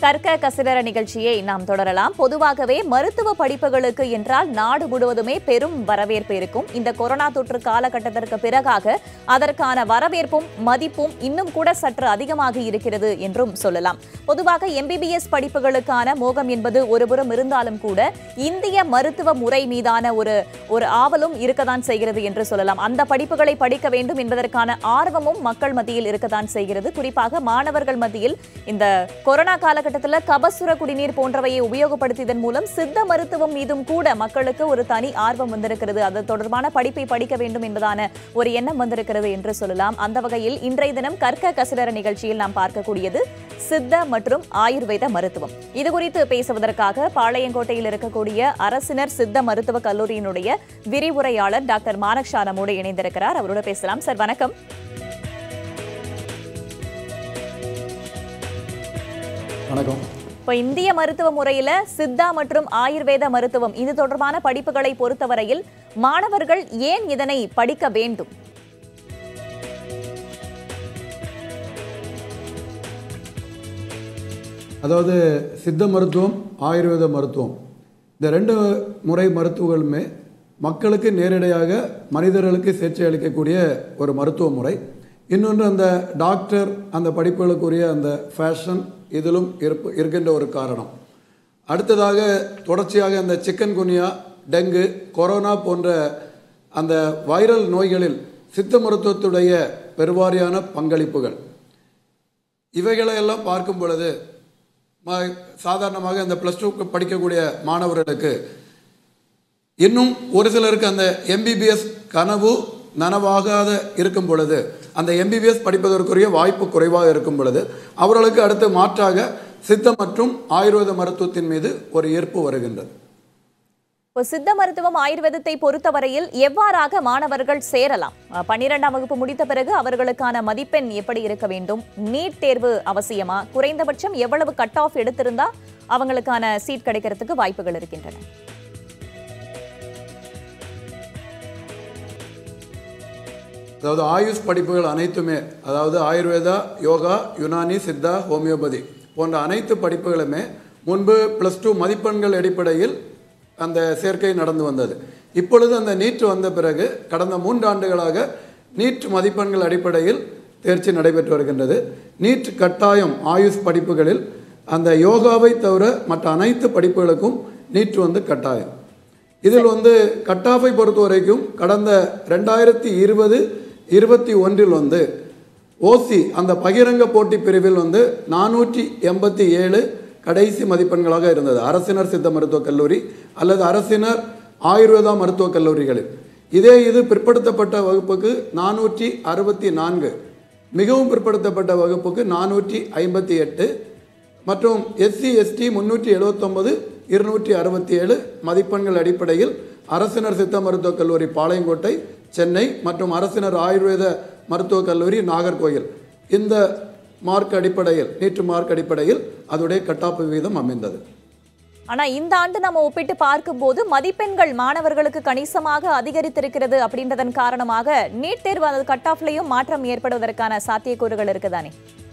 கற்க கசிடர நிகழ்ச்சியை நாம் தொடரலாம் பொதுவாகவே மருத்துவ படிப்புகளுக்கு என்றால் நாடு முழுவதுமே பெரும் வரவேற்பு இருக்கும் இந்த கொரோனா தொற்று காலகட்டத்திற்கு பிறகாக அதற்கான வரவேற்பும் மதிப்பும் இன்னும் கூட சற்று அதிகமாக இருக்கிறது என்றும் சொல்லலாம் பொதுவாக எம்பிபிஎஸ் படிப்புகளுக்கான மோகம் என்பது ஒருபுறம் இருந்தாலும் கூட இந்திய மருத்துவ முறை மீதான ஒரு ஒரு ஆவலும் இருக்கத்தான் செய்கிறது என்று சொல்லலாம் அந்த படிப்புகளை படிக்க வேண்டும் என்பதற்கான ஆர்வமும் மக்கள் மத்தியில் இருக்கத்தான் செய்கிறது குறிப்பாக மாணவர்கள் மத்தியில் இந்த கொரோனா காலகட்டத்தில் கபசுர குடிநீர் போன்றவையை உபயோகப்படுத்தியதன் மூலம் சித்த மருத்துவம் மீதும் கூட மக்களுக்கு ஒரு தனி ஆர்வம் வந்திருக்கிறது அது தொடர்பான படிப்பை படிக்க வேண்டும் என்பதான ஒரு எண்ணம் வந்திருக்கிறது என்று சொல்லலாம் அந்த வகையில் இன்றைய தினம் கற்க கசிடர நிகழ்ச்சியில் நாம் பார்க்கக்கூடியது சித்த மற்றும் ஆயுர்வேத மருத்துவம் இது குறித்து பேசுவதற்காக பாளையங்கோட்டையில் இருக்கக்கூடிய அரசினர் சித்த மருத்துவ கல்லூரியினுடைய விரிவுரையாளர் டாக்டர் மானக்ஷா நம்மோடு இணைந்திருக்கிறார் அவரோட பேசலாம் சார் வணக்கம் வணக்கம் இப்போ இந்திய மருத்துவ முறையில சித்தா மற்றும் ஆயுர்வேத மருத்துவம் இது தொடர்பான படிப்புகளை பொறுத்தவரையில் மாணவர்கள் ஏன் இதனை படிக்க வேண்டும் அதாவது சித்த மருத்துவம் ஆயுர்வேத மருத்துவம் இந்த ரெண்டு முறை மருத்துவங்களுமே மக்களுக்கு நேரடியாக மனிதர்களுக்கு சிகிச்சை அளிக்கக்கூடிய ஒரு மருத்துவ முறை இன்னொன்று அந்த டாக்டர் அந்த படிப்புகளுக்குரிய அந்த ஃபேஷன் இதிலும் இருப்பு இருக்கின்ற ஒரு காரணம் அடுத்ததாக தொடர்ச்சியாக அந்த சிக்கன் குனியா டெங்கு கொரோனா போன்ற அந்த வைரல் நோய்களில் சித்த மருத்துவத்துடைய பெருவாரியான பங்களிப்புகள் இவைகளை எல்லாம் பார்க்கும் பொழுது ம- சாதாரணமாக அந்த ப்ளஸ் டூ படிக்கக்கூடிய மாணவர்களுக்கு இன்னும் ஒரு சிலருக்கு அந்த எம்பிபிஎஸ் கனவு நனவாகாத இருக்கும் பொழுது அந்த எம்பிபிஎஸ் படிப்பதற்குரிய வாய்ப்பு குறைவாக இருக்கும் பொழுது அவர்களுக்கு அடுத்து மாற்றாக சித்த மற்றும் ஆயுர்வேத மருத்துவத்தின் மீது ஒரு ஈர்ப்பு வருகின்றது இப்போ சித்த மருத்துவம் ஆயுர்வேதத்தை பொறுத்தவரையில் எவ்வாறாக மாணவர்கள் சேரலாம் அஹ், பன்னிரெண்டாம் வகுப்பு முடித்த பிறகு அவர்களுக்கான மதிப்பெண் எப்படி இருக்க வேண்டும் நீட் தேர்வு அவசியமா குறைந்தபட்சம் எவ்வளவு கட் ஆஃப் எடுத்திருந்தா அவங்களுக்கான சீட் கிடைக்கிறதுக்கு வாய்ப்புகள் இருக்கின்றன அதாவது ஆயுஷ் படிப்புகள் அனைத்துமே அதாவது ஆயுர்வேதா யோகா யுனானி சித்தா ஹோமியோபதி போன்ற அனைத்து படிப்புகளுமே முன்பு ப்ளஸ் டூ மதிப்பெண்கள் அடிப்படையில் அந்த சேர்க்கை நடந்து வந்தது இப்பொழுது அந்த நீட் வந்த பிறகு கடந்த மூன்று ஆண்டுகளாக நீட் மதிப்பெண்கள் அடிப்படையில் தேர்ச்சி நடைபெற்று வருகின்றது நீட் கட்டாயம் ஆயுஷ் படிப்புகளில் அந்த யோகாவை தவிர மற்ற அனைத்து படிப்புகளுக்கும் நீட் வந்து கட்டாயம் இதில் வந்து கட் ஆஃபை பொறுத்த வரைக்கும் கடந்த ரெண்டாயிரத்தி இருபது இருபத்தி ஒன்றில் வந்து ஓசி அந்த பகிரங்க போட்டி பிரிவில் வந்து நானூற்றி எண்பத்தி ஏழு கடைசி மதிப்பெண்களாக இருந்தது அரசினர் சித்த மருத்துவக் கல்லூரி அல்லது அரசினர் ஆயுர்வேதா மருத்துவக் கல்லூரிகளில் இதே இது பிற்படுத்தப்பட்ட வகுப்புக்கு நானூற்றி அறுபத்தி நான்கு மிகவும் பிற்படுத்தப்பட்ட வகுப்புக்கு நானூற்றி ஐம்பத்தி எட்டு மற்றும் எஸ்சி எஸ்டி முன்னூற்றி எழுபத்தொன்பது இருநூற்றி அறுபத்தி ஏழு மதிப்பெண்கள் அடிப்படையில் அரசினர் சித்த மருத்துவக் கல்லூரி பாளையங்கோட்டை சென்னை மற்றும் அரசினர் ஆயுர்வேத மருத்துவக் கல்லூரி நாகர்கோயில் இந்த மார்க் அடிப்படையில் நீட்டு மார்க் அடிப்படையில் அதோடைய கட்டாப்பு வீதம் அமைந்தது ஆனா இந்த ஆண்டு நம்ம ஒப்பிட்டு பார்க்கும்போது மதிப்பெண்கள் மாணவர்களுக்கு கணிசமாக அதிகரித்திருக்கிறது அப்படின்றதன் காரணமாக நீட் தேர்வு அந்த கட் ஆஃப்லயும் மாற்றம் ஏற்படுவதற்கான சாத்தியக்கூறுகள் இருக்குதானே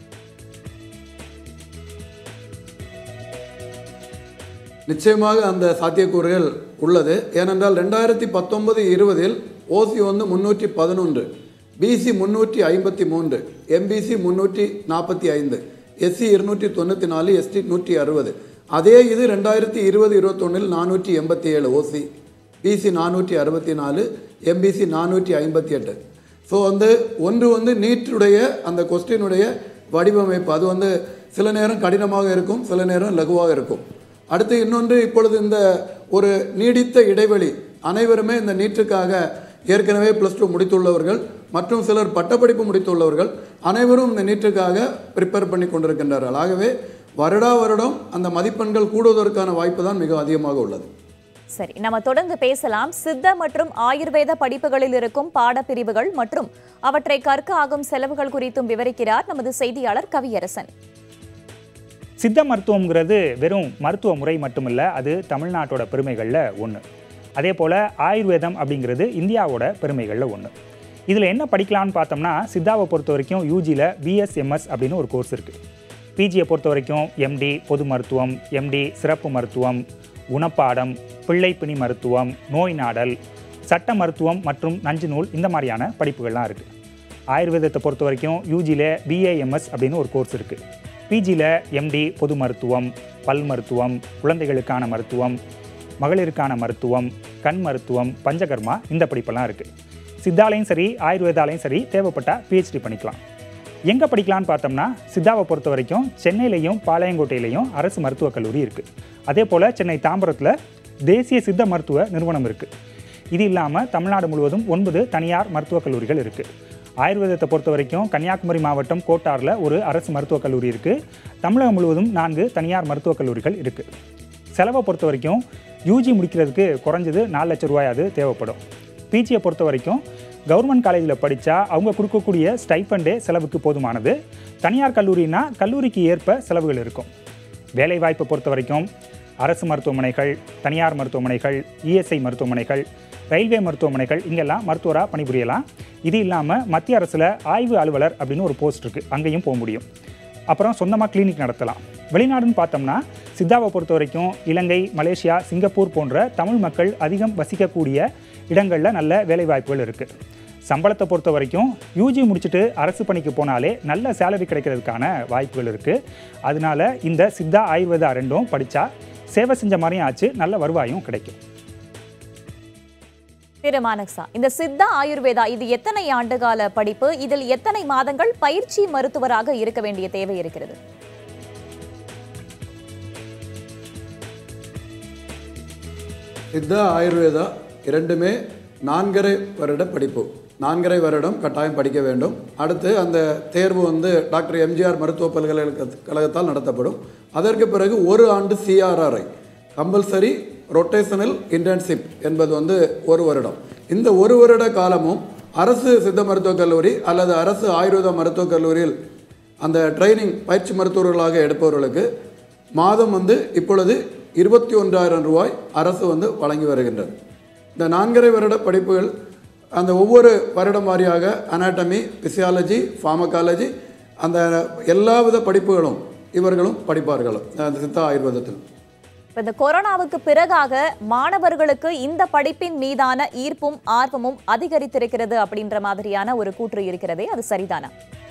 நிச்சயமாக அந்த சாத்தியக்கூறுகள் உள்ளது ஏனென்றால் ரெண்டாயிரத்தி பத்தொன்பது இருபதில் ஓசி வந்து முன்னூற்றி பதினொன்று பிசி முன்னூற்றி ஐம்பத்தி மூன்று எம்பிசி முன்னூற்றி நாற்பத்தி ஐந்து எஸ்சி இருநூற்றி தொண்ணூற்றி நாலு எஸ்டி நூற்றி அறுபது அதே இது ரெண்டாயிரத்தி இருபது இருபத்தொன்னில் நானூற்றி எண்பத்தி ஏழு ஓசி பிசி நானூற்றி அறுபத்தி நாலு எம்பிசி நானூற்றி ஐம்பத்தி எட்டு ஸோ வந்து ஒன்று வந்து நீட்டுடைய அந்த கொஸ்டினுடைய வடிவமைப்பு அது வந்து சில நேரம் கடினமாக இருக்கும் சில நேரம் லகுவாக இருக்கும் அடுத்து இன்னொன்று இப்பொழுது இந்த ஒரு நீடித்த இடைவெளி அனைவருமே இந்த நீட்டுக்காக ஏற்கனவே ப்ளஸ் டூ முடித்துள்ளவர்கள் மற்றும் சிலர் பட்டப்படிப்பு முடித்துள்ளவர்கள் அனைவரும் இந்த நீட்டுக்காக ப்ரிப்பேர் பண்ணி கொண்டிருக்கின்றார்கள் ஆகவே வருடா வருடம் அந்த மதிப்பெண்கள் கூடுவதற்கான வாய்ப்பு தான் மிக அதிகமாக உள்ளது சரி நம்ம தொடர்ந்து பேசலாம் சித்த மற்றும் ஆயுர்வேத படிப்புகளில் இருக்கும் பாடப்பிரிவுகள் மற்றும் அவற்றை கற்க ஆகும் செலவுகள் குறித்தும் விவரிக்கிறார் நமது செய்தியாளர் கவியரசன் சித்த மருத்துவம்ங்கிறது வெறும் மருத்துவ முறை மட்டுமில்ல அது தமிழ்நாட்டோட பெருமைகளில் ஒன்று அதே போல் ஆயுர்வேதம் அப்படிங்கிறது இந்தியாவோட பெருமைகளில் ஒன்று இதில் என்ன படிக்கலாம்னு பார்த்தோம்னா சித்தாவை பொறுத்த வரைக்கும் யூஜியில் பிஎஸ்எம்எஸ் அப்படின்னு ஒரு கோர்ஸ் இருக்குது பிஜியை பொறுத்த வரைக்கும் எம்டி பொது மருத்துவம் எம்டி சிறப்பு மருத்துவம் குணப்பாடம் பிள்ளைப்பிணி மருத்துவம் நோய் நாடல் சட்ட மருத்துவம் மற்றும் நஞ்சு நூல் இந்த மாதிரியான படிப்புகள்லாம் இருக்குது ஆயுர்வேதத்தை பொறுத்த வரைக்கும் யூஜியில் பிஏஎம்எஸ் அப்படின்னு ஒரு கோர்ஸ் இருக்குது பிஜியில் எம்டி பொது மருத்துவம் பல் மருத்துவம் குழந்தைகளுக்கான மருத்துவம் மகளிருக்கான மருத்துவம் கண் மருத்துவம் பஞ்சகர்மா இந்த படிப்பெல்லாம் இருக்குது சித்தாலையும் சரி ஆயுர்வேதாலையும் சரி தேவைப்பட்டால் பிஹெச்டி பண்ணிக்கலாம் எங்கே படிக்கலாம்னு பார்த்தோம்னா சித்தாவை பொறுத்த வரைக்கும் சென்னையிலையும் பாளையங்கோட்டையிலையும் அரசு மருத்துவக் கல்லூரி இருக்குது அதே போல் சென்னை தாம்பரத்தில் தேசிய சித்த மருத்துவ நிறுவனம் இருக்குது இது இல்லாமல் தமிழ்நாடு முழுவதும் ஒன்பது தனியார் மருத்துவக் கல்லூரிகள் இருக்குது ஆயுர்வேதத்தை பொறுத்த வரைக்கும் கன்னியாகுமரி மாவட்டம் கோட்டாரில் ஒரு அரசு மருத்துவக் கல்லூரி இருக்குது தமிழகம் முழுவதும் நான்கு தனியார் மருத்துவக் கல்லூரிகள் இருக்குது செலவை பொறுத்த வரைக்கும் யூஜி முடிக்கிறதுக்கு குறைஞ்சது நாலு லட்ச ரூபாயாவது தேவைப்படும் பிஜியை பொறுத்த வரைக்கும் கவர்மெண்ட் காலேஜில் படித்தா அவங்க கொடுக்கக்கூடிய ஸ்டைஃபண்டே செலவுக்கு போதுமானது தனியார் கல்லூரினா கல்லூரிக்கு ஏற்ப செலவுகள் இருக்கும் வேலைவாய்ப்பை பொறுத்த வரைக்கும் அரசு மருத்துவமனைகள் தனியார் மருத்துவமனைகள் இஎஸ்ஐ மருத்துவமனைகள் ரயில்வே மருத்துவமனைகள் இங்கெல்லாம் மருத்துவராக பணிபுரியலாம் இது இல்லாமல் மத்திய அரசில் ஆய்வு அலுவலர் அப்படின்னு ஒரு போஸ்ட் இருக்குது அங்கேயும் போக முடியும் அப்புறம் சொந்தமாக கிளினிக் நடத்தலாம் வெளிநாடுன்னு பார்த்தோம்னா சித்தாவை பொறுத்த வரைக்கும் இலங்கை மலேசியா சிங்கப்பூர் போன்ற தமிழ் மக்கள் அதிகம் வசிக்கக்கூடிய இடங்களில் நல்ல வேலைவாய்ப்புகள் இருக்குது சம்பளத்தை பொறுத்த வரைக்கும் யூஜி முடிச்சுட்டு அரசு பணிக்கு போனாலே நல்ல சேலரி கிடைக்கிறதுக்கான வாய்ப்புகள் இருக்குது அதனால இந்த சித்தா ஆயுர்வேதா ரெண்டும் படித்தா சேவை செஞ்ச மாதிரியும் ஆச்சு நல்ல வருவாயும் கிடைக்கும் திரு மானக்சா இந்த சித்தா ஆயுர்வேதா இது எத்தனை ஆண்டுகால படிப்பு இதில் எத்தனை மாதங்கள் பயிற்சி மருத்துவராக இருக்க வேண்டிய தேவை இருக்கிறது சித்தா ஆயுர்வேதா இரண்டுமே நான்கரை வருட படிப்பு நான்கரை வருடம் கட்டாயம் படிக்க வேண்டும் அடுத்து அந்த தேர்வு வந்து டாக்டர் எம்ஜிஆர் மருத்துவ பல்கலைக்கழகத்தால் நடத்தப்படும் அதற்கு பிறகு ஒரு ஆண்டு சிஆர்ஆர்ஐ கம்பல்சரி ரொட்டேஷனல் இன்டர்ன்ஷிப் என்பது வந்து ஒரு வருடம் இந்த ஒரு வருட காலமும் அரசு சித்த மருத்துவக் கல்லூரி அல்லது அரசு ஆயுர்வேத மருத்துவக் கல்லூரியில் அந்த ட்ரைனிங் பயிற்சி மருத்துவர்களாக எடுப்பவர்களுக்கு மாதம் வந்து இப்பொழுது இருபத்தி ஒன்றாயிரம் ரூபாய் அரசு வந்து வழங்கி வருகின்றது இந்த நான்கரை வருட படிப்புகள் அந்த ஒவ்வொரு வருடம் வாரியாக அனாட்டமி பிசியாலஜி ஃபார்மகாலஜி அந்த எல்லா வித படிப்புகளும் இவர்களும் படிப்பார்கள் அந்த சித்தா ஆயுர்வேதத்தில் இப்ப இந்த கொரோனாவுக்கு பிறகாக மாணவர்களுக்கு இந்த படிப்பின் மீதான ஈர்ப்பும் ஆர்வமும் அதிகரித்திருக்கிறது அப்படின்ற மாதிரியான ஒரு கூற்று இருக்கிறதே அது சரிதானா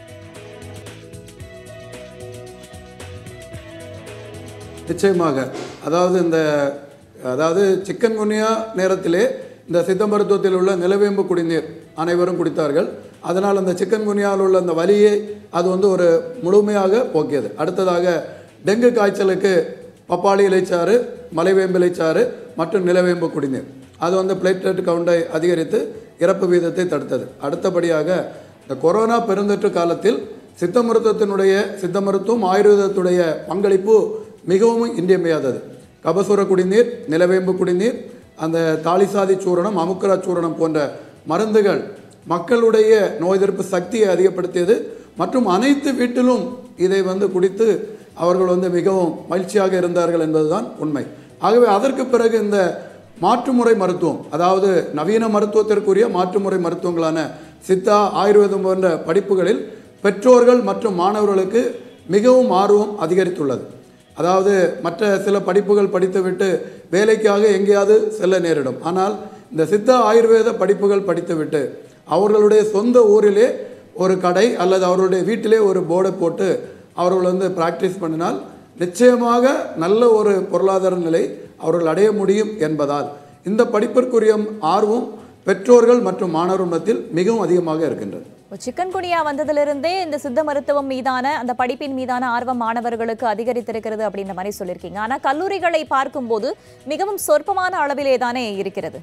நிச்சயமாக அதாவது இந்த அதாவது சிக்கன் குனியா நேரத்திலே இந்த சித்த மருத்துவத்தில் உள்ள நிலவேம்பு குடிநீர் அனைவரும் குடித்தார்கள் அதனால் அந்த சிக்கன் குனியாவில் உள்ள அந்த வலியை அது வந்து ஒரு முழுமையாக போக்கியது அடுத்ததாக டெங்கு காய்ச்சலுக்கு பப்பாளி இலைச்சாறு மலைவேம்பு இலைச்சாறு மற்றும் நிலவேம்பு குடிநீர் அது வந்து பிளேட்லெட் கவுண்டை அதிகரித்து இறப்பு வீதத்தை தடுத்தது அடுத்தபடியாக இந்த கொரோனா பெருந்தொற்று காலத்தில் சித்த மருத்துவத்தினுடைய சித்த மருத்துவம் ஆயுர்வேதத்துடைய பங்களிப்பு மிகவும் இன்றியமையாதது கபசுர குடிநீர் நிலவேம்பு குடிநீர் அந்த தாலிசாதி சூரணம் அமுக்கரா சூரணம் போன்ற மருந்துகள் மக்களுடைய நோய் எதிர்ப்பு சக்தியை அதிகப்படுத்தியது மற்றும் அனைத்து வீட்டிலும் இதை வந்து குடித்து அவர்கள் வந்து மிகவும் மகிழ்ச்சியாக இருந்தார்கள் என்பதுதான் உண்மை ஆகவே அதற்கு பிறகு இந்த மாற்றுமுறை மருத்துவம் அதாவது நவீன மருத்துவத்திற்குரிய மாற்றுமுறை மருத்துவங்களான சித்தா ஆயுர்வேதம் போன்ற படிப்புகளில் பெற்றோர்கள் மற்றும் மாணவர்களுக்கு மிகவும் ஆர்வம் அதிகரித்துள்ளது அதாவது மற்ற சில படிப்புகள் படித்துவிட்டு வேலைக்காக எங்கேயாவது செல்ல நேரிடும் ஆனால் இந்த சித்தா ஆயுர்வேத படிப்புகள் படித்துவிட்டு அவர்களுடைய சொந்த ஊரிலே ஒரு கடை அல்லது அவர்களுடைய வீட்டிலே ஒரு போர்டை போட்டு அவர்கள் வந்து பிராக்டிஸ் பண்ணினால் நிச்சயமாக நல்ல ஒரு பொருளாதார நிலை அவர்கள் அடைய முடியும் என்பதால் இந்த படிப்பிற்குரிய ஆர்வம் பெற்றோர்கள் மற்றும் மாணவர்கள் மத்தியில் மிகவும் அதிகமாக இருக்கின்றது சிக்கன் குனியா வந்ததிலிருந்தே இந்த சித்த மருத்துவம் மீதான அந்த படிப்பின் மீதான ஆர்வம் மாணவர்களுக்கு அதிகரித்திருக்கிறது அப்படின்ற மாதிரி சொல்லியிருக்கீங்க ஆனா கல்லூரிகளை பார்க்கும்போது மிகவும் சொற்பமான அளவிலே தானே இருக்கிறது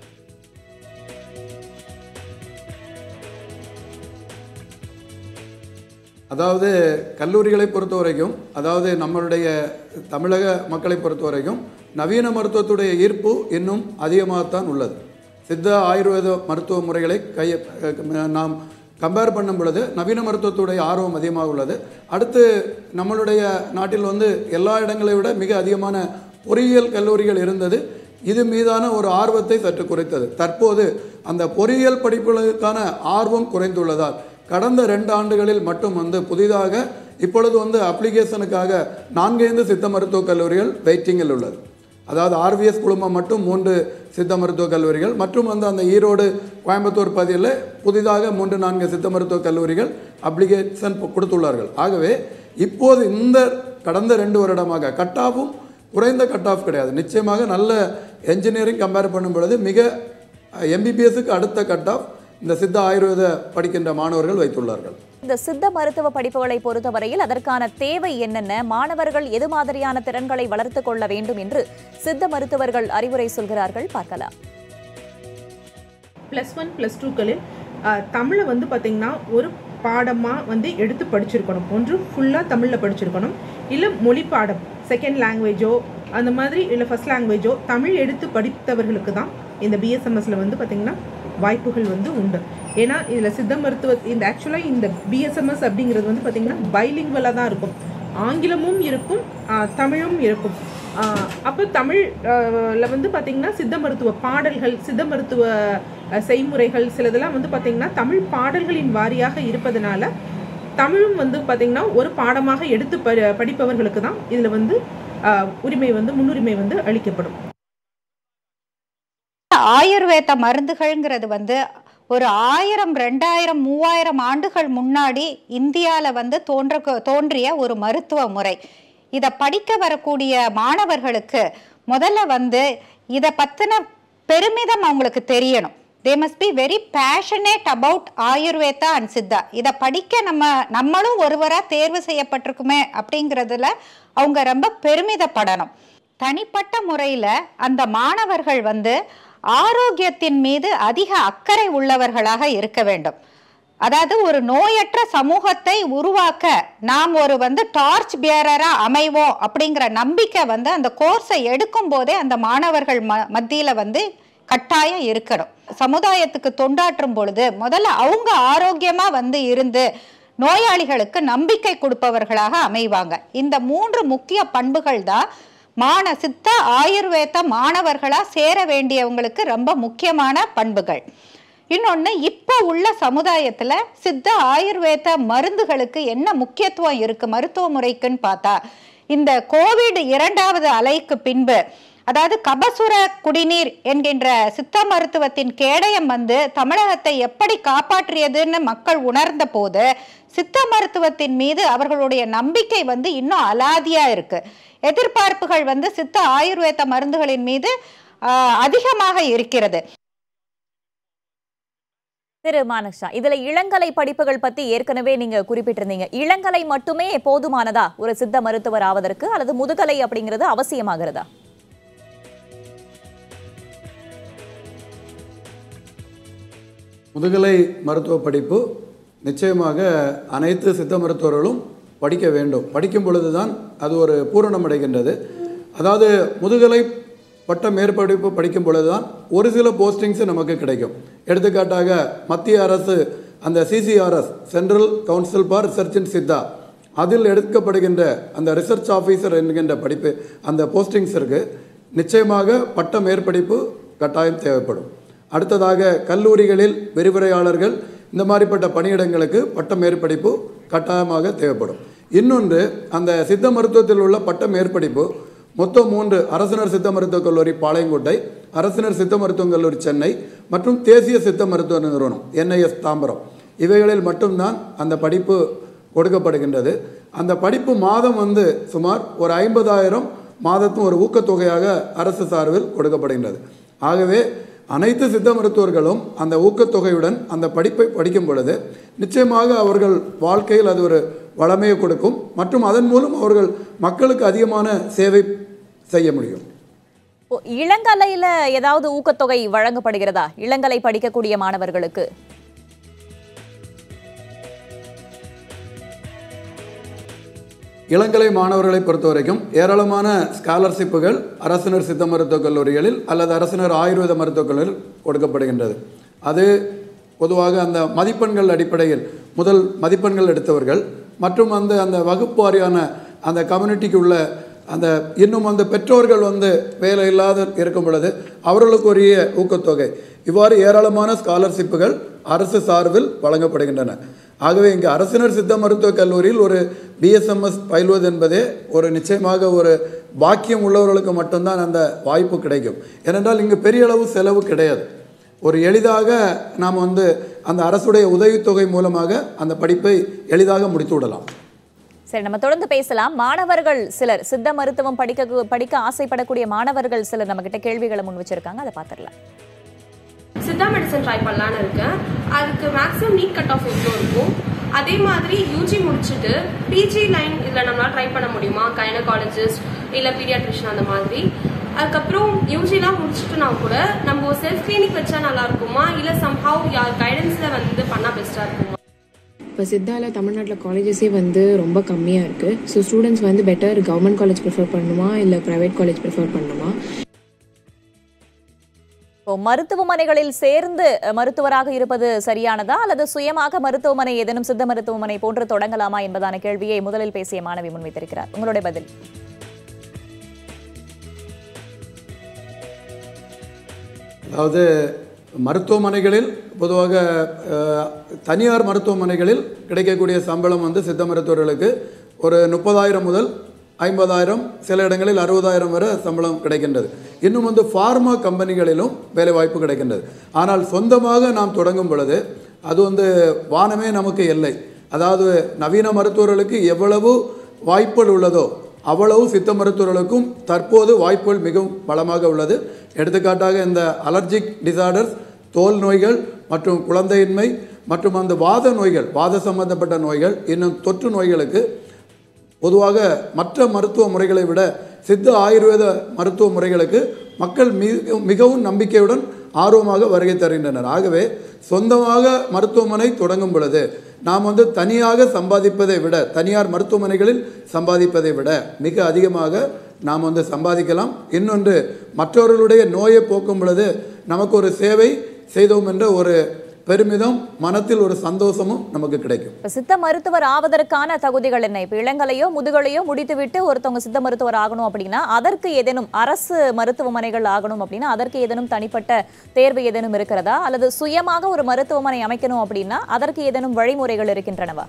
அதாவது கல்லூரிகளை பொறுத்த வரைக்கும் அதாவது நம்மளுடைய தமிழக மக்களை பொறுத்த வரைக்கும் நவீன மருத்துவத்துடைய ஈர்ப்பு இன்னும் அதிகமாகத்தான் உள்ளது சித்த ஆயுர்வேத மருத்துவ முறைகளை கைய நாம் கம்பேர் பண்ணும் பொழுது நவீன மருத்துவத்துடைய ஆர்வம் அதிகமாக உள்ளது அடுத்து நம்மளுடைய நாட்டில் வந்து எல்லா இடங்களை விட மிக அதிகமான பொறியியல் கல்லூரிகள் இருந்தது இது மீதான ஒரு ஆர்வத்தை சற்று குறைத்தது தற்போது அந்த பொறியியல் படிப்புகளுக்கான ஆர்வம் குறைந்துள்ளதால் கடந்த ரெண்டு ஆண்டுகளில் மட்டும் வந்து புதிதாக இப்பொழுது வந்து அப்ளிகேஷனுக்காக நான்கைந்து சித்த மருத்துவக் கல்லூரிகள் வெயிட்டிங்கில் உள்ளது அதாவது ஆர்விஎஸ் குழுமம் மட்டும் மூன்று சித்த மருத்துவக் கல்லூரிகள் மற்றும் வந்து அந்த ஈரோடு கோயம்புத்தூர் பகுதியில் புதிதாக மூன்று நான்கு சித்த மருத்துவக் கல்லூரிகள் அப்ளிகேஷன் கொடுத்துள்ளார்கள் ஆகவே இப்போது இந்த கடந்த ரெண்டு வருடமாக கட் ஆஃபும் குறைந்த கட் ஆஃப் கிடையாது நிச்சயமாக நல்ல என்ஜினியரிங் கம்பேர் பண்ணும் பொழுது மிக எம்பிபிஎஸ்க்கு அடுத்த கட் ஆஃப் இந்த சித்த ஆயுர்வேத படிக்கின்ற மாணவர்கள் வைத்துள்ளார்கள் இந்த சித்த மருத்துவ படிப்புகளை பொறுத்தவரையில் அதற்கான தேவை என்னென்ன மாணவர்கள் எது மாதிரியான திறன்களை வளர்த்துக் கொள்ள வேண்டும் என்று சித்த மருத்துவர்கள் அறிவுரை சொல்கிறார்கள் பார்க்கலாம் ப்ளஸ் ஒன் ப்ளஸ் டூக்களில் தமிழை வந்து பார்த்திங்கன்னா ஒரு பாடமாக வந்து எடுத்து படிச்சிருக்கணும் ஒன்று ஃபுல்லாக தமிழில் படிச்சிருக்கணும் இல்லை மொழி பாடம் செகண்ட் லாங்குவேஜோ அந்த மாதிரி இல்லை ஃபஸ்ட் லாங்குவேஜோ தமிழ் எடுத்து படித்தவர்களுக்கு தான் இந்த பிஎஸ்எம்எஸ்ல வந்து பார்த்திங்கன்னா வாய்ப்புகள் வந்து உண்டு ஏன்னா இதில் சித்த மருத்துவ இந்த ஆக்சுவலாக இந்த பிஎஸ்எம்எஸ் அப்படிங்கிறது வந்து பார்த்திங்கன்னா பைலிங்குவலாக தான் இருக்கும் ஆங்கிலமும் இருக்கும் ஆஹ் தமிழும் இருக்கும் அப்போ தமிழ்ல வந்து பார்த்திங்கன்னா சித்த மருத்துவ பாடல்கள் சித்த மருத்துவ அஹ், செய்முறைகள் சிலதெல்லாம் வந்து பார்த்திங்கன்னா தமிழ் பாடல்களின் வாரியாக இருப்பதனால தமிழும் வந்து பார்த்திங்கன்னா ஒரு பாடமாக எடுத்து ப படிப்பவர்களுக்கு தான் இதில் வந்து ஆஹ், உரிமை வந்து முன்னுரிமை வந்து அளிக்கப்படும் ஆயுர்வேத மருந்துகள்ங்கிறது வந்து ஒரு ஆயிரம் ரெண்டாயிரம் மூவாயிரம் ஆண்டுகள் முன்னாடி இந்தியாவில் வந்து தோன்ற தோன்றிய ஒரு மருத்துவ முறை இதை படிக்க வரக்கூடிய மாணவர்களுக்கு முதல்ல வந்து இதை பற்றின பெருமிதம் அவங்களுக்கு தெரியணும் they must be very passionate about Ayurveda and Siddha இதை படிக்க நம்ம நம்மளும் ஒருவராக தேர்வு செய்யப்பட்டிருக்குமே அப்படிங்கிறதுல அவங்க ரொம்ப பெருமிதப்படணும் தனிப்பட்ட முறையில் அந்த மாணவர்கள் வந்து ஆரோக்கியத்தின் மீது அதிக அக்கறை உள்ளவர்களாக இருக்க வேண்டும் அதாவது ஒரு நோயற்ற சமூகத்தை உருவாக்க நாம் ஒரு வந்து டார்ச் பியரரா அமைவோம் அப்படிங்கிற நம்பிக்கை வந்து அந்த கோர்ஸை எடுக்கும் போதே அந்த மாணவர்கள் ம மத்தியில வந்து கட்டாயம் இருக்கணும் சமுதாயத்துக்கு தொண்டாற்றும் பொழுது முதல்ல அவங்க ஆரோக்கியமா வந்து இருந்து நோயாளிகளுக்கு நம்பிக்கை கொடுப்பவர்களாக அமைவாங்க இந்த மூன்று முக்கிய பண்புகள் தான் மான சித்த ஆயுர்வேத மாணவர்களா சேர வேண்டியவங்களுக்கு ரொம்ப முக்கியமான பண்புகள் இன்னொன்று இப்போ உள்ள சமுதாயத்தில் சித்த ஆயுர்வேத மருந்துகளுக்கு என்ன முக்கியத்துவம் இருக்கு மருத்துவ முறைக்குன்னு பார்த்தா இந்த கோவிட் இரண்டாவது அலைக்கு பின்பு அதாவது கபசுர குடிநீர் என்கின்ற சித்த மருத்துவத்தின் கேடயம் வந்து தமிழகத்தை எப்படி காப்பாற்றியதுன்னு மக்கள் உணர்ந்த போது சித்த மருத்துவத்தின் மீது அவர்களுடைய நம்பிக்கை வந்து இன்னும் அலாதியா இருக்கு எதிர்பார்ப்புகள் வந்து சித்த ஆயுர்வேத மருந்துகளின் மீது ஆஹ், அதிகமாக இருக்கிறது திரு மானக்ஷா இதுல இளங்கலை படிப்புகள் பத்தி ஏற்கனவே நீங்க குறிப்பிட்டிருந்தீங்க இளங்கலை மட்டுமே போதுமானதா ஒரு சித்த மருத்துவர் ஆவதற்கு அல்லது முதுகலை அப்படிங்கிறது அவசியமாகிறதா முதுகலை மருத்துவ படிப்பு நிச்சயமாக அனைத்து சித்த மருத்துவர்களும் படிக்க வேண்டும் படிக்கும் பொழுதுதான் அது ஒரு பூரணம் அடைகின்றது அதாவது முதுகலை பட்ட மேற்படிப்பு படிக்கும் பொழுதுதான் ஒரு சில போஸ்டிங்ஸ் நமக்கு கிடைக்கும் எடுத்துக்காட்டாக மத்திய அரசு அந்த CCRS central council for research in Siddha அதில் எடுக்கப்படுகின்ற அந்த ரிசர்ச் ஆஃபீஸர் என்கின்ற படிப்பு அந்த போஸ்டிங்ஸிற்கு நிச்சயமாக பட்ட மேற்படிப்பு கட்டாயம் தேவைப்படும் அடுத்ததாக கல்லூரிகளில் விரிவுரையாளர்கள் இந்த மாதிரிப்பட்ட பணியிடங்களுக்கு பட்ட மேற்படிப்பு கட்டாயமாக தேவைப்படும் இன்னொன்று அந்த சித்த மருத்துவத்தில் உள்ள பட்ட மேற்படிப்பு மொத்தம் மூன்று அரசினர் சித்த மருத்துவக் கல்லூரி பாளையங்கோட்டை அரசினர் சித்த மருத்துவக் கல்லூரி சென்னை மற்றும் தேசிய சித்த மருத்துவ நிறுவனம் என்ஐஎஸ் தாம்பரம் இவைகளில் மட்டும்தான் அந்த படிப்பு கொடுக்கப்படுகின்றது அந்த படிப்பு மாதம் வந்து சுமார் ஒரு ஐம்பதாயிரம் மாதத்தும் ஒரு ஊக்கத்தொகையாக அரசு சார்பில் கொடுக்கப்படுகின்றது ஆகவே அனைத்து சித்த மருத்துவர்களும் அந்த ஊக்கத்தொகையுடன் அந்த படிப்பை படிக்கும் பொழுது நிச்சயமாக அவர்கள் வாழ்க்கையில் அது ஒரு வளமையை கொடுக்கும் மற்றும் அதன் மூலம் அவர்கள் மக்களுக்கு அதிகமான சேவை செய்ய முடியும் ஓ, இளங்கலையில ஏதாவது ஊக்கத்தொகை வழங்கப்படுகிறதா இளங்கலை படிக்கக்கூடிய மாணவர்களுக்கு இளங்கலை மாணவர்களை பொறுத்த வரைக்கும் ஏராளமான ஸ்காலர்ஷிப்புகள் அரசினர் சித்த மருத்துவக் கல்லூரிகளில் அல்லது அரசினர் ஆயுர்வேத மருத்துவக் கல்லூரியில் கொடுக்கப்படுகின்றது அது பொதுவாக அந்த மதிப்பெண்கள் அடிப்படையில் முதல் மதிப்பெண்கள் எடுத்தவர்கள் மற்றும் அந்த அந்த வகுப்பு வாரியான அந்த கம்யூனிட்டிக்கு உள்ள அந்த இன்னும் அந்த பெற்றோர்கள் வந்து வேலை இல்லாத இருக்கும் பொழுது அவர்களுக்கு உரிய ஊக்கத்தொகை இவ்வாறு ஏராளமான ஸ்காலர்ஷிப்புகள் அரசு சார்பில் வழங்கப்படுகின்றன ஆகவே இங்கே அரசினர் சித்த மருத்துவக் கல்லூரியில் ஒரு பிஎஸ்எம்எஸ் பயில்வது என்பதே ஒரு நிச்சயமாக ஒரு பாக்கியம் உள்ளவர்களுக்கு மட்டும்தான் அந்த வாய்ப்பு கிடைக்கும் ஏனென்றால் இங்கு பெரிய அளவு செலவு கிடையாது ஒரு எளிதாக நாம் வந்து அந்த அரசுடைய உதவித்தொகை மூலமாக அந்த படிப்பை எளிதாக முடித்து விடலாம் சரி நம்ம தொடர்ந்து பேசலாம் மாணவர்கள் சிலர் சித்த மருத்துவம் படிக்க படிக்க ஆசைப்படக்கூடிய மாணவர்கள் சிலர் நம்ம கிட்ட கேள்விகளை முன் வச்சிருக்காங்க அதை பார்த்துடலாம் சித்தா மெடிசன் ட்ரை பண்ணலான்னு இருக்கேன் அதுக்கு மேக்ஸிமம் நீட் கட் ஆஃப் எவ்வளோ இருக்கும் அதே மாதிரி யூஜி முடிச்சுட்டு பிஜி லைன் இதில் நம்மளால் ட்ரை பண்ண முடியுமா கைனகாலஜிஸ்ட் இல்லை பீடியாட்ரிஷன் அந்த மாதிரி அதுக்கப்புறம் யூஜிலாம் முடிச்சுட்டுனா கூட நம்ம செல்ஃப் கிளினிக் வச்சா நல்லா இருக்குமா இல்லை சம்ஹவ் யார் கைடன்ஸில் வந்து பண்ணால் பெஸ்ட்டாக இருக்குமா இப்போ சித்தாவில் தமிழ்நாட்டில் காலேஜஸே வந்து ரொம்ப கம்மியாக இருக்குது ஸோ ஸ்டூடெண்ட்ஸ் வந்து பெட்டர் கவர்மெண்ட் காலேஜ் ப்ரிஃபர் பண்ணணுமா இல்லை ப்ரைவேட் காலேஜ் ப்ரிஃபர் பண்ணணுமா இப்போ மருத்துவமனைகளில் சேர்ந்து அஹ், மருத்துவராக இருப்பது சரியானதா அல்லது சுயமாக மருத்துவமனை ஏதேனும் சித்த மருத்துவமனை போன்று தொடங்கலாமா என்பதான கேள்வியை முதலில் பேசிய மாணவி முன்வைத்திருக்கிறார் உங்களுடைய பதில் அதாவது மருத்துவமனைகளில் பொதுவாக அஹ், தனியார் மருத்துவமனைகளில் கிடைக்கக்கூடிய சம்பளம் வந்து சித்த மருத்துவர்களுக்கு ஒரு முப்பதாயிரம் முதல் ஐம்பதாயிரம் சில இடங்களில் அறுபதாயிரம் வரை சம்பளம் கிடைக்கின்றது இன்னும் வந்து ஃபார்மா கம்பெனிகளிலும் வேலை வாய்ப்பு கிடைக்கின்றது ஆனால் சொந்தமாக நாம் தொடங்கும் பொழுது அது வந்து வானமே நமக்கு எல்லை அதாவது நவீன மருத்துவர்களுக்கு எவ்வளவு வாய்ப்புகள் உள்ளதோ அவ்வளவு சித்த மருத்துவர்களுக்கும் தற்போது வாய்ப்புகள் மிகவும் பலமாக உள்ளது எடுத்துக்காட்டாக இந்த அலர்ஜிக் டிசார்டர்ஸ் தோல் நோய்கள் மற்றும் குழந்தையின்மை மற்றும் அந்த வாத நோய்கள் வாத சம்பந்தப்பட்ட நோய்கள் இன்னும் தொற்று நோய்களுக்கு பொதுவாக மற்ற மருத்துவ முறைகளை விட சித்த ஆயுர்வேத மருத்துவ முறைகளுக்கு மக்கள் மிக மிகவும் நம்பிக்கையுடன் ஆர்வமாக வருகை தருகின்றனர் ஆகவே சொந்தமாக மருத்துவமனை தொடங்கும் பொழுது நாம் வந்து தனியாக சம்பாதிப்பதை விட தனியார் மருத்துவமனைகளில் சம்பாதிப்பதை விட மிக அதிகமாக நாம் வந்து சம்பாதிக்கலாம் இன்னொன்று மற்றவர்களுடைய நோயை போக்கும் பொழுது நமக்கு ஒரு சேவை செய்தோம் என்ற ஒரு பெருமிதம் மனத்தில் ஒரு சந்தோஷமும் நமக்கு கிடைக்கும் இப்ப சித்த மருத்துவர் ஆவதற்கான தகுதிகள் என்ன இப்ப இளங்கலையோ முதுகலையோ முடித்துவிட்டு ஒருத்தவங்க சித்த மருத்துவர் ஆகணும் அப்படின்னா அதற்கு ஏதேனும் அரசு மருத்துவமனைகள் ஆகணும் அப்படின்னா அதற்கு ஏதேனும் தனிப்பட்ட தேர்வு ஏதேனும் இருக்கிறதா அல்லது சுயமாக ஒரு மருத்துவமனை அமைக்கணும் அப்படின்னா அதற்கு ஏதேனும் வழிமுறைகள் இருக்கின்றனவா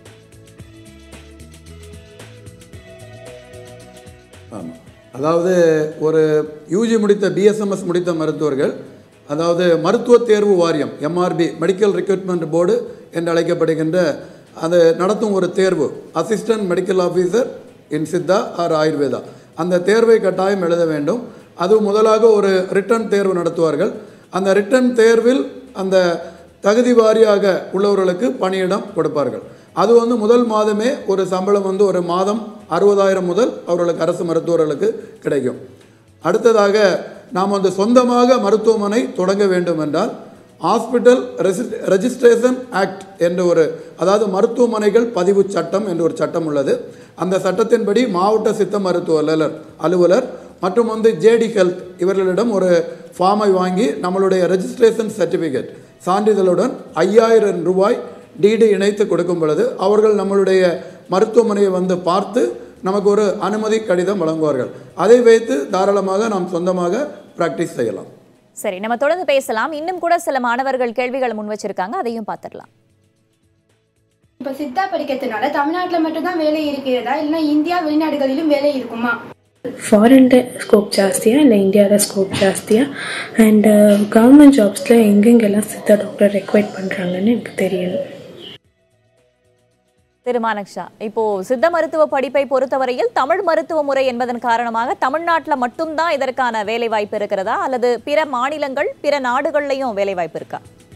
ஆமாம் அதாவது ஒரு யூஜி முடித்த பிஎஸ்எம்எஸ் முடித்த மருத்துவர்கள் அதாவது மருத்துவ தேர்வு வாரியம் எம்ஆர்பி மெடிக்கல் ரெக்ரூட்மெண்ட் போர்டு என்று அழைக்கப்படுகின்ற அது நடத்தும் ஒரு தேர்வு assistant medical officer in Siddha or Ayurveda அந்த தேர்வை கட்டாயம் எழுத வேண்டும் அது முதலாக ஒரு ரிட்டன் தேர்வு நடத்துவார்கள் அந்த ரிட்டன் தேர்வில் அந்த தகுதி வாரியாக உள்ளவர்களுக்கு பணியிடம் கொடுப்பார்கள் அது வந்து முதல் மாதமே ஒரு சம்பளம் வந்து ஒரு மாதம் அறுபதாயிரம் முதல் அவர்களுக்கு அரசு மருத்துவர்களுக்கு கிடைக்கும் அடுத்ததாக நாம் வந்து சொந்தமாக மருத்துவமனை தொடங்க வேண்டும் என்றால் ஹாஸ்பிட்டல் ரெஜிஸ்ட்ரேஷன் ஆக்ட் என்ற ஒரு அதாவது மருத்துவமனைகள் பதிவு சட்டம் என்ற ஒரு சட்டம் உள்ளது அந்த சட்டத்தின்படி மாவட்ட சித்த மருத்துவ அலுவலர் அலுவலர் மற்றும் வந்து ஜேடி ஹெல்த் இவர்களிடம் ஒரு ஃபார்மை வாங்கி நம்மளுடைய ரெஜிஸ்ட்ரேஷன் சர்டிஃபிகேட் சான்றிதழுடன் ஐயாயிரம் ரூபாய் டிடி இணைத்து கொடுக்கும் பொழுது அவர்கள் நம்மளுடைய மருத்துவமனையை வந்து பார்த்து நமக்கு ஒரு அனுமதி கடிதம் வழங்குவார்கள் அதை வைத்து தாராளமாக நாம் சொந்தமாக பிராக்டிஸ் செய்யலாம் சரி நம்ம தொடர்ந்து பேசலாம் இன்னும் கூட சில மாணவர்கள் கேள்விகளை முன் வச்சிருக்காங்க அதையும் பார்த்துடலாம் இப்போ சித்தா படிக்கிறதுனால தமிழ்நாட்டில் மட்டும்தான் வேலை இருக்கிறதா இல்லைன்னா இந்தியா வெளிநாடுகளிலும் வேலை இருக்குமா ಫಾರಿನ್ದೆ ಸ್ಕೋಪ್ ಜಾಸ್ತಿಯಾ ಇಲ್ಲ ಇಂಡಿಯಾದ ಸ್ಕೋಪ್ ಜಾಸ್ತಿயா அண்ட் கவர்மெண்ட் ஜாப்ஸில் எங்கெங்கெல்லாம் சித்த டாக்டர் ரெக்வைட் பண்ணுறாங்கன்னு எனக்கு தெரியணும் திருமானக்ஷா இப்போ சித்த மருத்துவ படிப்பை பொறுத்தவரையில் தமிழ் மருத்துவ முறை என்பதன் காரணமாக தமிழ்நாட்டில் மட்டும்தான் இதற்கான வேலை வாய்ப்பு இருக்கிறதா அல்லது பிற மாநிலங்கள் பிற நாடுகள்லையும் வேலை வாய்ப்பு இருக்கா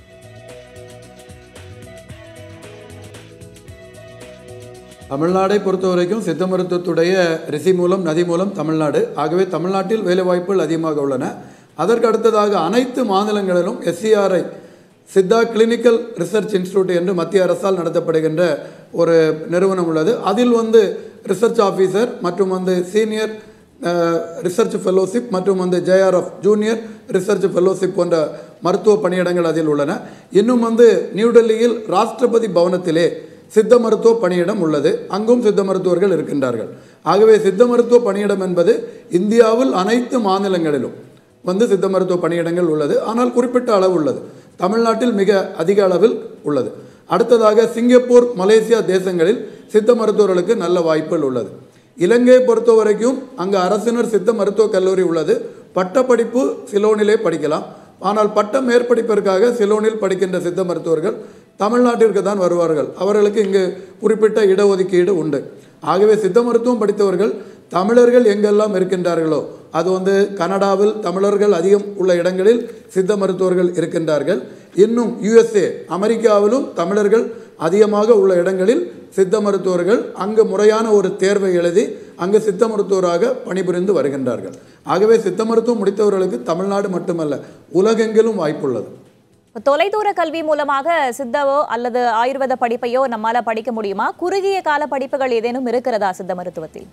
தமிழ்நாடை பொறுத்த வரைக்கும் சித்த மருத்துவத்துடைய ரிஷி மூலம் நதி மூலம் தமிழ்நாடு ஆகவே தமிழ்நாட்டில் வேலைவாய்ப்புகள் அதிகமாக உள்ளன அதற்கு அடுத்ததாக அனைத்து மாநிலங்களிலும் SCRI Siddha clinical research institute என்று மத்திய அரசால் நடத்தப்படுகின்ற ஒரு நிறுவனம் உள்ளது அதில் வந்து ரிசர்ச் ஆஃபீஸர் மற்றும் வந்து சீனியர் ரிசர்ச் ஃபெல்லோஷிப் மற்றும் வந்து ஜேஆர்எஃப் ஜூனியர் ரிசர்ச் ஃபெல்லோஷிப் போன்ற மருத்துவ பணியிடங்கள் அதில் உள்ளன இன்னும் வந்து நியூடெல்லியில் ராஷ்டிரபதி பவனத்திலே சித்த மருத்துவ பணியிடம் உள்ளது அங்கும் சித்த மருத்துவர்கள் இருக்கின்றார்கள் ஆகவே சித்த மருத்துவ பணியிடம் என்பது இந்தியாவில் அனைத்து மாநிலங்களிலும் வந்து சித்த மருத்துவ பணியிடங்கள் உள்ளது ஆனால் குறிப்பிட்ட அளவு உள்ளது தமிழ்நாட்டில் மிக அதிக அளவில் உள்ளது அடுத்ததாக சிங்கப்பூர் மலேசியா தேசங்களில் சித்த மருத்துவர்களுக்கு நல்ல வாய்ப்புகள் உள்ளது இலங்கையை பொறுத்த வரைக்கும் அங்கு அரசினர் சித்த மருத்துவக் கல்லூரி உள்ளது பட்டப்படிப்பு சிலோனிலே படிக்கலாம் ஆனால் பட்ட மேற்படிப்பிற்காக சிலோனில் படிக்கின்ற சித்த மருத்துவர்கள் தமிழ்நாட்டிற்கு தான் வருவார்கள் அவர்களுக்கு இங்கு குறிப்பிட்ட இடஒதுக்கீடு உண்டு ஆகவே சித்த மருத்துவம் படித்தவர்கள் தமிழர்கள் எங்கெல்லாம் இருக்கின்றார்களோ அது வந்து கனடாவில் தமிழர்கள் அதிகம் உள்ள இடங்களில் சித்த மருத்துவர்கள் இருக்கின்றார்கள் இன்னும் யுஎஸ்ஏ அமெரிக்காவிலும் தமிழர்கள் அதிகமாக உள்ள இடங்களில் சித்த மருத்துவர்கள் அங்கு முறையான ஒரு தேர்வை எழுதி அங்கு சித்த மருத்துவராக பணிபுரிந்து வருகின்றார்கள் ஆகவே சித்த மருத்துவம் முடித்தவர்களுக்கு தமிழ்நாடு மட்டுமல்ல உலகெங்கிலும் வாய்ப்புள்ளது தொலைதூர கல்வி மூலமாக சித்தவோ அல்லது ஆயுர்வேத படிப்பையோ நம்மால படிக்க முடியுமா குறுகிய கால படிப்புகள் ஏதேனும் இருக்கிறதா சித்த மருத்துவத்தில்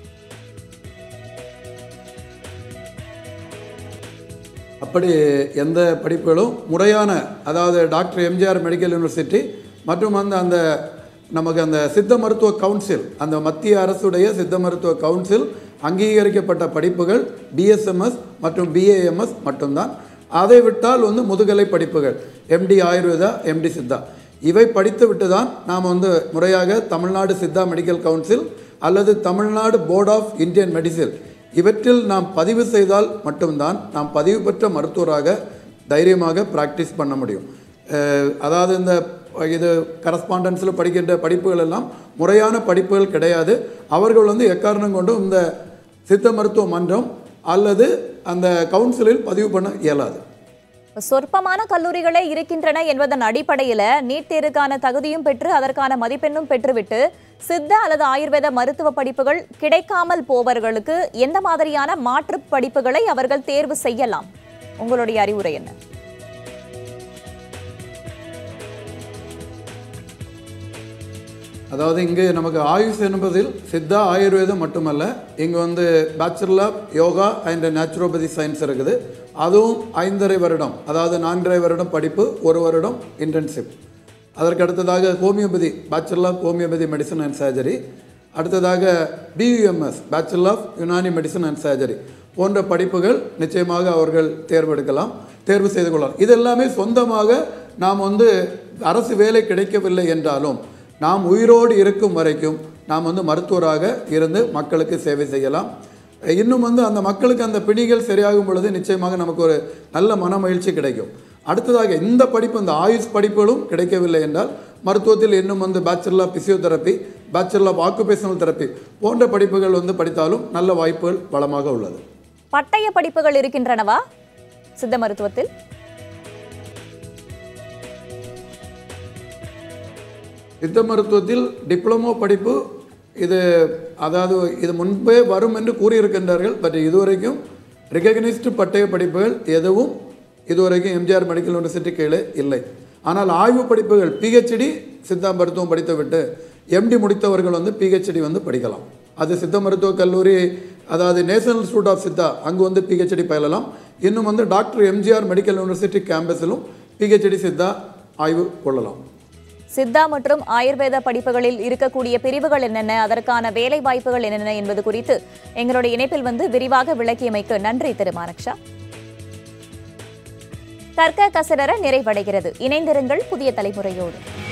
அப்படி எந்த படிப்புகளும் முறையான அதாவது டாக்டர் எம்ஜிஆர் மெடிக்கல் யூனிவர்சிட்டி மற்றும் அந்த அந்த நமக்கு அந்த சித்த மருத்துவ கவுன்சில் அந்த மத்திய அரசுடைய சித்த மருத்துவ கவுன்சில் அங்கீகரிக்கப்பட்ட படிப்புகள் பிஎஸ்எம்எஸ் மற்றும் பிஏஎம்எஸ் மட்டும்தான் அதை விட்டால் வந்து முதுகலை படிப்புகள் எம்டி ஆயுர்வேதா எம்டி சித்தா இவை படித்து விட்டு தான் நாம் வந்து முறையாக தமிழ்நாடு சித்தா மெடிக்கல் கவுன்சில் அல்லது Tamil Nadu board of Indian medicine இவற்றில் நாம் பதிவு செய்தால் மட்டும்தான் நாம் பதிவு பெற்ற மருத்துவராக தைரியமாக பிராக்டிஸ் பண்ண முடியும் அஹ் அதாவது இந்த இது கரஸ்பாண்டன்ஸில் படிக்கின்ற படிப்புகள் எல்லாம் முறையான படிப்புகள் கிடையாது அவர்கள் வந்து எக்காரணம் கொண்டும் இந்த சித்த மருத்துவ மன்றம் அல்லது அந்த கவுன்சிலில் பதிவு பண்ண இயலாது சொற்பமான கல்லூரிகளே இருக்கின்றன என்பதன் அடிப்படையில நீட் தேர்வுக்கான தகுதியும் பெற்று அதற்கான மதிப்பெண்ணும் பெற்றுவிட்டு சித்த அல்லது ஆயுர்வேத மருத்துவ படிப்புகள் கிடைக்காமல் போவர்களுக்கு எந்த மாதிரியான மாற்று படிப்புகளை அவர்கள் தேர்வு செய்யலாம் உங்களுடைய அறிவுரை என்ன அதாவது இங்கு நமக்கு ஆயுஷ் என்பதில் சித்தா ஆயுர்வேதம் மட்டுமல்ல இங்கு வந்து bachelor of yoga and naturopathy science இருக்குது அதுவும் ஐந்தரை வருடம் அதாவது நான்கரை வருடம் படிப்பு ஒரு வருடம் இன்டர்ன்ஷிப் அதற்கு அடுத்ததாக homeopathy bachelor of homeopathy medicine and surgery அடுத்ததாக BUMS bachelor of Unani medicine and surgery போன்ற படிப்புகள் நிச்சயமாக அவர்கள் தேர்வெடுக்கலாம் தேர்வு செய்து கொள்ளலாம் இது எல்லாமே சொந்தமாக நாம் வந்து அரசு வேலை கிடைக்கவில்லை என்றாலும் நாம் உயிரோடு இருக்கும் வரைக்கும் நாம் வந்து மருத்துவராக இருந்து மக்களுக்கு சேவை செய்யலாம் இன்னும் வந்து அந்த மக்களுக்கு அந்த பிணிகள் சரியாகும் பொழுது நிச்சயமாக நமக்கு ஒரு நல்ல மன மகிழ்ச்சி கிடைக்கும் அடுத்ததாக இந்த படிப்பு இந்த ஆயுஷ் படிப்புகளும் கிடைக்கவில்லை என்றால் மருத்துவத்தில் இன்னும் வந்து bachelor of physiotherapy bachelor of occupational therapy போன்ற படிப்புகள் வந்து படித்தாலும் நல்ல வாய்ப்புகள் வளமாக உள்ளது பட்டய படிப்புகள் இருக்கின்றனவா சித்த மருத்துவத்தில் சித்த மருத்துவத்தில் டிப்ளமோ படிப்பு இது அதாவது இது முன்பே வரும் என்று கூறியிருக்கின்றார்கள் பட் இதுவரைக்கும் ரெகக்னைஸ்டு பட்டய படிப்புகள் எதுவும் இதுவரைக்கும் எம்ஜிஆர் மெடிக்கல் யூனிவர்சிட்டி கீழே இல்லை ஆனால் ஆய்வு படிப்புகள் பிஹெச்டி சித்தா மருத்துவம் படித்துவிட்டு எம்டி முடித்தவர்கள் வந்து பிஹெச்டி வந்து படிக்கலாம் அது சித்த மருத்துவக் கல்லூரி அதாவது நேஷனல் இன்ஸ்டியூட் ஆஃப் சித்தா அங்கு வந்து பிஹெச்டி பயிலலாம் இன்னும் வந்து டாக்டர் எம்ஜிஆர் மெடிக்கல் யூனிவர்சிட்டி கேம்பஸிலும் பிஹெச்டி சித்தா ஆய்வு கொள்ளலாம் சித்தா மற்றும் ஆயுர்வேத படிப்புகளில் இருக்கக்கூடிய பிரிவுகள் என்னென்ன அதற்கான வேலை வாய்ப்புகள் என்னென்ன என்பது குறித்து எங்களுடைய இணைப்பில் வந்து விரிவாக விளக்கியமைக்கு நன்றி திரு மானக்ஷா கற்க கசடர நிறைவடைகிறது இணைந்திருங்கள் புதிய தலைமுறையோடு